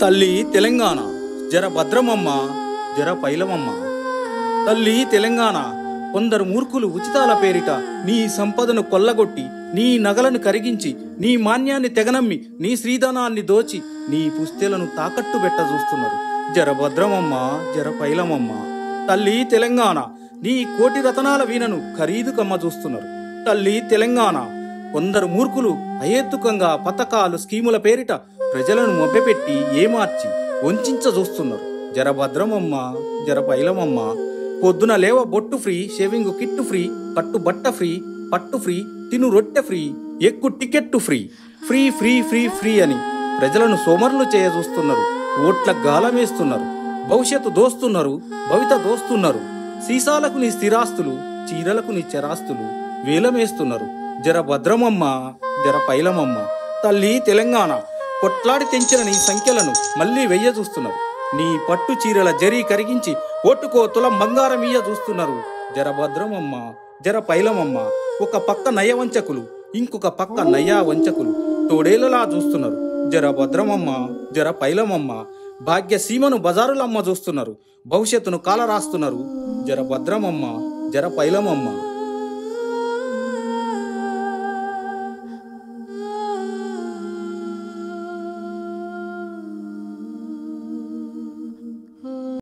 తల్లి తెలంగాణ జర భద్రమమ్మ జర పైలమమ్మ తల్లి తెలంగాణ కొందరు మూర్ఖులు ఉచితాల పేరిట నీ సంపదను కొల్లగొట్టి నీ నగలను కరిగించి నీ మాన్యాన్ని తెగనమ్మి నీ శ్రీధనాన్ని దోచి నీ పుస్తెలను తాకట్టు పెట్ట చూస్తున్నారు జర భద్రమమ్మ జర పైలమమ్మ తల్లి తెలంగాణ నీ కోటి రతనాల వీణను ఖరీదు కమ్మ చూస్తున్నారు తల్లి తెలంగాణ కొందరు మూర్ఖులు అహేతుకంగా పథకాలు స్కీముల పేరిట ప్రజలను మొబ్బెపెట్టి ఏమార్చి వంచించ చూస్తున్నారు జర భద్రమమ్మ జర పైలమమ్మ పొద్దున లేవ బొట్టు ఫ్రీ షేవింగ్ కిట్టు ఫ్రీ కట్టు బట్ట ఫ్రీ పట్టు ఫ్రీ తిను రొట్టె ఫ్రీ ఎక్కు ticket free free free free free అని ప్రజలను సోమరులు చేయ చూస్తున్నారు ఓట్ల గాలమేస్తున్నారు భవిష్యత్తు దోస్తున్నారు భవిత దోస్తున్నారు సీసాలకు నీ స్థిరాస్తులు చీరలకు నీ చెరాస్తులు వేలమేస్తున్నారు జర భద్రమమ్మ జర పైలమమ్మ తల్లి తెలంగాణ కొట్లాడి తెంచిన నీ సంఖ్యలను మళ్ళీ వెయ్య చూస్తున్నారు నీ పట్టు చీరల జరీ కరిగించి ఓటుకో తులం బంగారం ఇయ్య చూస్తున్నారు జర భద్రమమ్మ జర పైలమమ్మ ఒక పక్క నయ వంచకులు ఇంకొక పక్క నయా వంచకులు తోడేలలా చూస్తున్నారు జర భద్రమమ్మ జర పైలమమ్మ భాగ్య సీమను బజారులమ్మ చూస్తున్నారు భవిష్యత్తును కాల రాస్తున్నారు జర భద్రమమ్మ జర పైలమమ్మ